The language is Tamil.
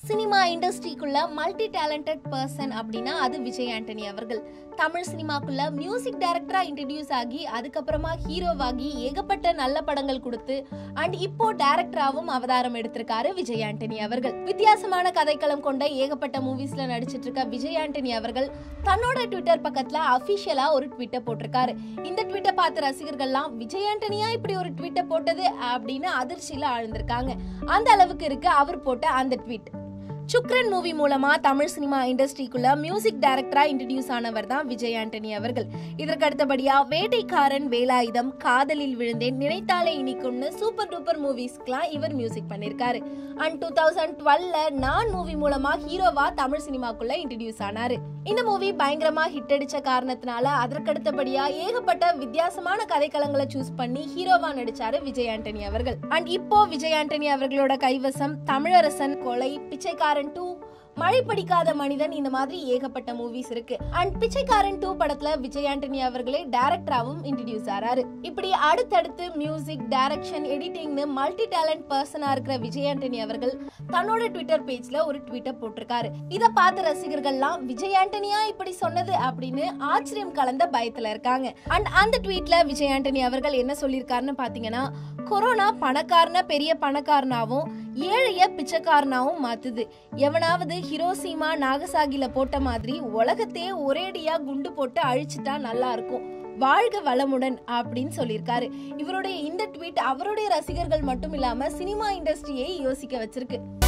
சினிமா இண்டஸ்ட்ரிக்குள்ள மல்டி டேலண்டட் பர்சன் அப்படின்னா அது விஜய் ஆண்டனி அவர்கள் தமிழ் சினிமாக்குள்ள மியூசிக் டைரக்டரா இன்ட்ரடியூஸ் ஆகி அதுக்கப்புறமா ஹீரோவாகி ஏகப்பட்ட நல்ல படங்கள் கொடுத்து அண்ட் இப்போ டைரக்டராவும் அவதாரம் எடுத்திருக்காரு விஜய் ஆண்டனி அவர்கள் வித்தியாசமான கதைக்களம் கொண்ட ஏகப்பட்ட மூவிஸ்ல நடிச்சிட்டு இருக்க விஜய் ஆண்டனி அவர்கள் தன்னோட ட்விட்டர் பக்கத்துல அபிஷியலா ஒரு ட்வீட்டை போட்டிருக்காரு இந்த ட்வீட்டை பார்த்த ரசிகர்கள்லாம் விஜய் ஆண்டனியா இப்படி ஒரு ட்வீட்டை போட்டது அப்படின்னு அதிர்ச்சியில ஆழ்ந்திருக்காங்க அந்த அளவுக்கு இருக்கு அவர் போட்ட அந்த ட்வீட் சுக்ரன் மூவி மூலமா தமிழ் சினிமா இண்டஸ்ட்ரிக்குள்ள மியூசிக் டைரக்டரா இன்ட்ரடியூஸ் ஆனவர் தான் விஜய் ஆண்டனி அவர்கள் இதற்கு அடுத்தபடியா வேட்டைக்காரன் வேலாயுதம் காதலில் விழுந்தேன் நினைத்தாலே இனிக்கும்னு சூப்பர் டூப்பர் மூவிஸ்க்குலாம் இவர் மியூசிக் பண்ணிருக்காரு அண்ட் டூ தௌசண்ட் டுவெல்ல நான் மூவி மூலமா ஹீரோவா தமிழ் சினிமாக்குள்ள இன்ட்ரடியூஸ் ஆனாரு இந்த மூவி பயங்கரமா ஹிட் அடிச்ச காரணத்தினால அதற்கு அடுத்தபடியா ஏகப்பட்ட வித்தியாசமான கதைக்களங்களை சூஸ் பண்ணி ஹீரோவா நடிச்சாரு விஜய் ஆண்டனி அவர்கள் அண்ட் இப்போ விஜய் ஆண்டனி அவர்களோட கைவசம் தமிழரசன் கொலை பிச்சைக்காரன் டூ மழை பிடிக்காத மனிதன் இந்த மாதிரி ஏகப்பட்ட மூவிஸ் இருக்கு அண்ட் பிச்சைக்காரன் டூ படத்துல விஜய் ஆண்டனி அவர்களே டைரக்டராவும் இன்ட்ரடியூஸ் ஆறாரு இப்படி அடுத்தடுத்து மியூசிக் டைரக்ஷன் எடிட்டிங்னு மல்டி டேலண்ட் பர்சனா இருக்கிற விஜய் ஆண்டனி அவர்கள் தன்னோட ட்விட்டர் பேஜ்ல ஒரு ட்வீட்டை போட்டிருக்காரு இத பார்த்த ரசிகர்கள்லாம் விஜய் ஆண்டனியா இப்படி சொன்னது அப்படின்னு ஆச்சரியம் கலந்த பயத்துல இருக்காங்க அண்ட் அந்த ட்வீட்ல விஜய் ஆண்டனி அவர்கள் என்ன சொல்லியிருக்காருன்னு பாத்தீங்கன்னா கொரோனா பணக்காரன பெரிய பணக்காரனாவும் ஏழைய பிச்சைக்காரனாவும் மாத்துது எவனாவது ஹிரோசிமா நாகசாகில போட்ட மாதிரி உலகத்தையே ஒரேடியா குண்டு போட்டு அழிச்சிட்டா நல்லா இருக்கும் வாழ்க வளமுடன் அப்படின்னு சொல்லியிருக்காரு இவருடைய இந்த ட்வீட் அவருடைய ரசிகர்கள் மட்டும் இல்லாம சினிமா இண்டஸ்ட்ரியை யோசிக்க வச்சிருக்கு